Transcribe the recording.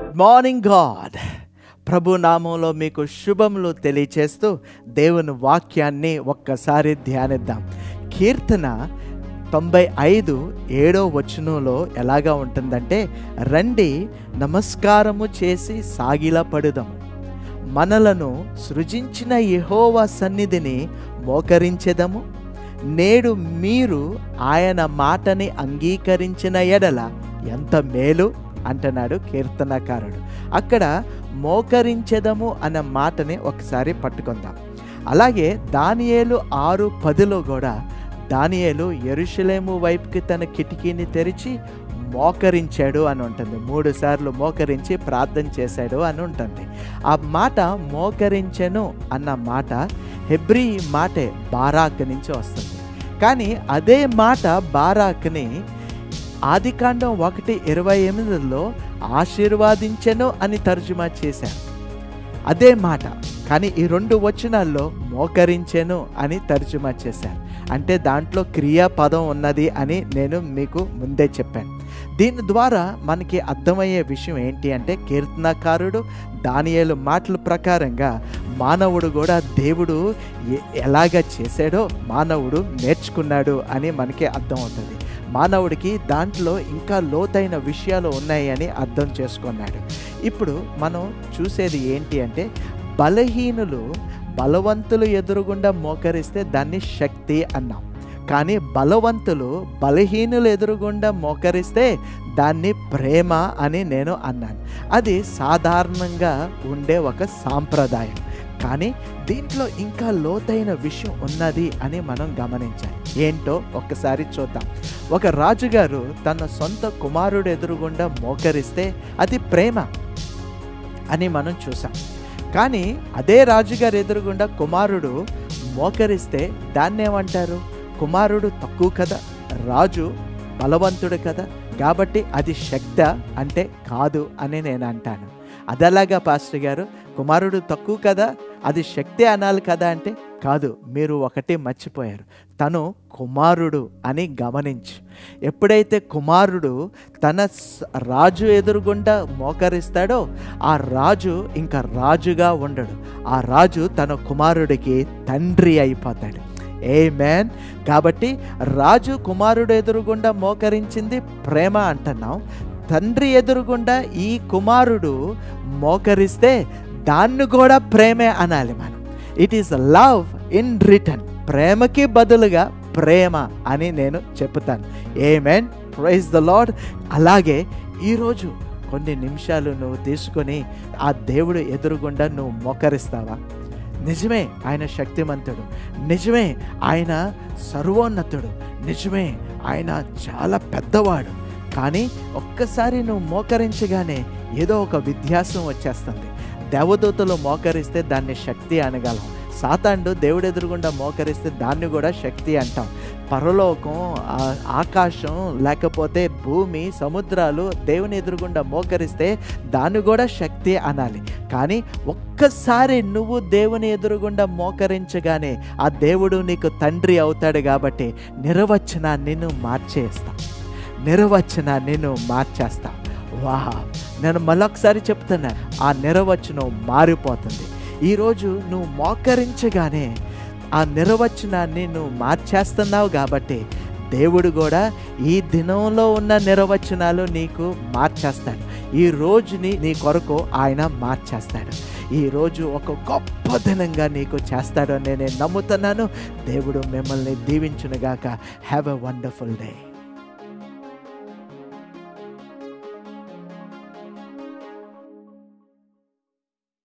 good morning God ప్రభు నామంలో మీకు శుభములు తెలియచేస్తూ దేవుని వాక్యాన్ని ఒక్కసారి ధ్యానిద్దాం కీర్తన తొంభై ఐదు ఏడో వచనంలో ఎలాగా ఉంటుందంటే రండి నమస్కారము చేసి సాగిలపడుదాము మనలను సృజించిన యెహోవా సన్నిధిని మోకరించెదము నేడు మీరు ఆయన మాటని అంగీకరించిన ఎడల ఎంత మేలు అంటున్నాడు కీర్తనకారుడు అక్కడ మోకరించెదము అన్న మాటని ఒకసారి పట్టుకుందాం అలాగే దానియేలు ఆరు పదిలో కూడా దానియేలు ఎరుషలేము వైపుకి తన కిటికీని తెరిచి మోకరించాడు అని ఉంటుంది మూడు సార్లు మోకరించి ప్రార్థన చేశాడు అని ఉంటుంది ఆ మాట మోకరించెను అన్న మాట హెబ్రీ మాటే బారాక్ నుంచి వస్తుంది కానీ అదే మాట బారాక్ని ఆదికాండం ఒకటి ఇరవై ఎనిమిదిలో ఆశీర్వాదించెను అని తర్జుమా చేశారు అదే మాట కానీ ఈ రెండు వచనాల్లో మోకరించెను అని తర్జుమా చేశారు అంటే దాంట్లో క్రియాపదం ఉన్నది అని నేను మీకు ముందే చెప్పాను దీని ద్వారా మనకి అర్థమయ్యే విషయం ఏంటి అంటే కీర్తనకారుడు దానియేలు మాటల ప్రకారంగా మానవుడు కూడా దేవుడు ఎ- ఎలాగ చేశాడో మానవుడు నేర్చుకున్నాడు అని మనకి అర్థమవుతుంది మానవుడికి దాంట్లో ఇంకా లోతైన విషయాలు ఉన్నాయని అర్థం చేసుకున్నాడు ఇప్పుడు మనం చూసేది ఏంటి అంటే బలహీనులు బలవంతులు ఎదురుగుండా మోకరిస్తే దాన్ని శక్తి అన్నాం కానీ బలవంతులు బలహీనులు ఎదురుగుండా మోకరిస్తే దాన్ని ప్రేమ అని నేను అన్నాను అది సాధారణంగా ఉండే ఒక సాంప్రదాయం కానీ దీంట్లో ఇంకా లోతైన విషయం ఉన్నది అని మనం గమనించాలి ఏంటో ఒక్కసారి చూద్దాం ఒక రాజుగారు తన సొంత కుమారుడు ఎదురుగుండా మోకరిస్తే అది ప్రేమ అని మనం చూసాం కానీ అదే రాజుగారు ఎదురుగుండా కుమారుడు మోకరిస్తే దాన్ని ఏమంటారు కుమారుడు తక్కువ కదా రాజు బలవంతుడు కదా కాబట్టి అది శక్త అంటే కాదు అని నేను అంటాను అదలాగా పాస్టర్ గారు కుమారుడు తక్కువ కదా అది శక్తి అనాలి కదా అంటే కాదు మీరు ఒకటి మర్చిపోయారు తను కుమారుడు అని గమనించు ఎప్పుడైతే కుమారుడు తన స- రాజు ఎదురుగుండా మోకరిస్తాడో ఆ రాజు ఇంకా రాజుగా ఉండడు ఆ రాజు తన కుమారుడికి తండ్రి అయిపోతాడు ఏ మ్యాన్ కాబట్టి రాజు కుమారుడు ఎదురుగుండా మోకరించింది ప్రేమ అంటున్నాం తండ్రి ఎదురుగుండా ఈ కుమారుడు మోకరిస్తే దాన్ని కూడా ప్రేమే అనాలి మనం it is love in return ప్రేమకి బదులుగా ప్రేమ అని నేను చెప్తాను amen praise the Lord అలాగే ఈరోజు కొన్ని నిమిషాలు నువ్వు తీసుకొని ఆ దేవుడు ఎదురుగుండా నువ్వు మోకరిస్తావా నిజమే ఆయన శక్తిమంతుడు నిజమే ఆయన సర్వోన్నతుడు నిజమే ఆయన చాలా పెద్దవాడు కానీ ఒక్కసారి నువ్వు మోకరించగానే ఏదో ఒక వ్యత్యాసం వచ్చేస్తుంది దేవదూతలు మోకరిస్తే దాన్ని శక్తి అనగలం సాతాండు దేవుడు ఎదురుగుండా మోకరిస్తే దాన్ని కూడా శక్తి అంటాం పరలోకం ఆ- ఆకాశం లేకపోతే భూమి సముద్రాలు దేవుని ఎదురుగుండా మోకరిస్తే దాన్ని కూడా శక్తి అనాలి కానీ ఒక్కసారి నువ్వు దేవుని ఎదురుగుండా మోకరించగానే ఆ దేవుడు నీకు తండ్రి అవుతాడు కాబట్టి నిర్వచనాన్ని నువ్వు మార్చేస్తావు నిర్వచనాన్ని నువ్వు మార్చేస్తావు వా నేను మళ్ళొకసారి చెప్తున్నా ఆ నిర్వచనం మారిపోతుంది ఈరోజు నువ్వు మోకరించగానే ఆ నిర్వచనాన్ని నువ్వు మార్చేస్తున్నావు కాబట్టి దేవుడు కూడా ఈ దినంలో ఉన్న నిర్వచనాలు నీకు మార్చేస్తాడు ఈ రోజుని నీ కొరకు ఆయన మార్చేస్తాడు ఈ రోజు ఒక గొప్ప దినంగా నీకు చేస్తాడు అని నేను నమ్ముతున్నాను దేవుడు మిమ్మల్ని దీవించునుగాక హ్యావ్ ఎ వండర్ఫుల్ డే